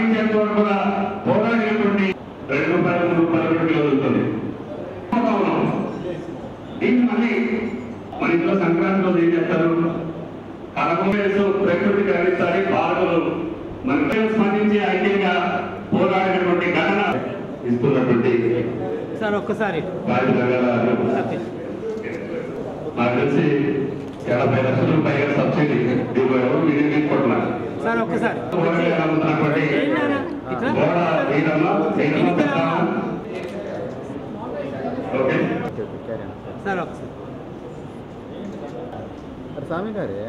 సాధించేంత వరకు కూడా పోరాడినటువంటి రెండు రూపాయలు మూడు రూపాయలు కూడా కలుగుతుంది దీన్ని మళ్ళీ మన ఇంట్లో సంక్రాంతి రోజు ఏం చేస్తారు కలగమేసు ప్రకృతి కరిస్తారని పాలకులు మన స్పందించి ఐక్యంగా పోరాడినటువంటి ఘటన ఇస్తున్నటువంటి సార్ ఒక్కసారి బాధ్యత గల నాకు తెలిసి ఎనభై లక్షల పైగా సబ్సిడీ దీనిలో ఎవరు వినియోగించుకుంటున్నారు సార్ ఒక్కసారి అమ్ముతున్నటువంటి ఏంటన్నా? ఇట్లా? గోడ వీరమ్మ వీరమ్మ ఎన్నికలమ్మా? ఓకే సార్ ఒకసారి స్వామి గారే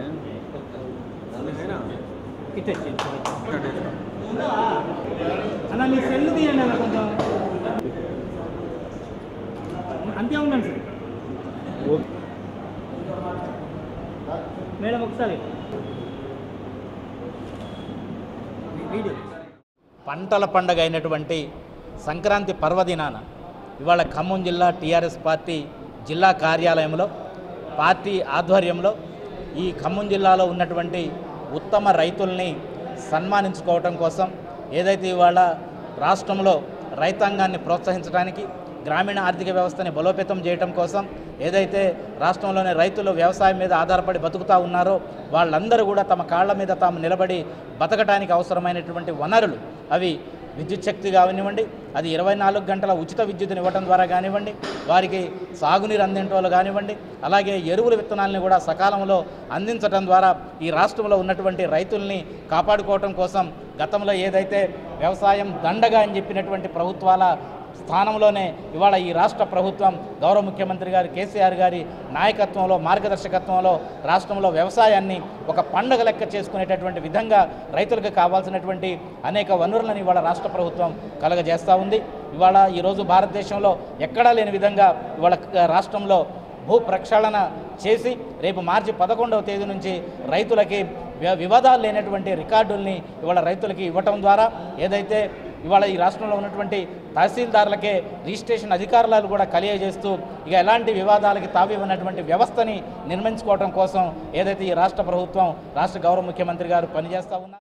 ఇటు వచ్చి అన్న మీ సెల్ తీయండి అన్న కొంచెం అంతే ఉండండి సార్ మేడం ఒకసారి వీడియో పంటల పండగ అయినటువంటి సంక్రాంతి పర్వదినాన ఇవాళ ఖమ్మం జిల్లా టీఆర్ఎస్ పార్టీ జిల్లా కార్యాలయంలో పార్టీ ఆధ్వర్యంలో ఈ ఖమ్మం జిల్లాలో ఉన్నటువంటి ఉత్తమ రైతుల్ని సన్మానించుకోవటం కోసం ఏదైతే ఇవాళ రాష్ట్రంలో రైతాంగాన్ని ప్రోత్సహించడానికి గ్రామీణ ఆర్థిక వ్యవస్థని బలోపేతం చేయటం కోసం ఏదైతే రాష్ట్రంలోని రైతులు వ్యవసాయం మీద ఆధారపడి బతుకుతూ ఉన్నారో వాళ్ళందరూ కూడా తమ కాళ్ళ మీద తాము నిలబడి బతకడానికి అవసరమైనటువంటి వనరులు అవి విద్యుత్ శక్తి కానివ్వండి అది ఇరవై నాలుగు గంటల ఉచిత విద్యుత్తుని ఇవ్వడం ద్వారా కానివ్వండి వారికి సాగునీరు అందించడం కానివ్వండి అలాగే ఎరువుల విత్తనాలని కూడా సకాలంలో అందించడం ద్వారా ఈ రాష్ట్రంలో ఉన్నటువంటి రైతుల్ని కాపాడుకోవటం కోసం గతంలో ఏదైతే వ్యవసాయం దండగా అని చెప్పినటువంటి ప్రభుత్వాల స్థానంలోనే ఇవాళ ఈ రాష్ట్ర ప్రభుత్వం గౌరవ ముఖ్యమంత్రి గారు కేసీఆర్ గారి నాయకత్వంలో మార్గదర్శకత్వంలో రాష్ట్రంలో వ్యవసాయాన్ని ఒక పండగ లెక్క చేసుకునేటటువంటి విధంగా రైతులకు కావాల్సినటువంటి అనేక వనరులను ఇవాళ రాష్ట్ర ప్రభుత్వం కలగజేస్తూ ఉంది ఇవాళ ఈరోజు భారతదేశంలో ఎక్కడా లేని విధంగా ఇవాళ రాష్ట్రంలో భూ ప్రక్షాళన చేసి రేపు మార్చి పదకొండవ తేదీ నుంచి రైతులకి వి- వివాదాలు లేనటువంటి రికార్డుల్ని ఇవాళ రైతులకి ఇవ్వటం ద్వారా ఏదైతే ఇవాళ ఈ రాష్ట్రంలో ఉన్నటువంటి తహసీల్దారులకే రిజిస్ట్రేషన్ అధికారులు కూడా కలియజేస్తూ ఇక ఎలాంటి వివాదాలకి తావివ్వనటువంటి వ్యవస్థని నిర్మించుకోవడం కోసం ఏదైతే ఈ రాష్ట్ర ప్రభుత్వం రాష్ట్ర గౌరవ ముఖ్యమంత్రి గారు పనిచేస్తూ ఉన్నారు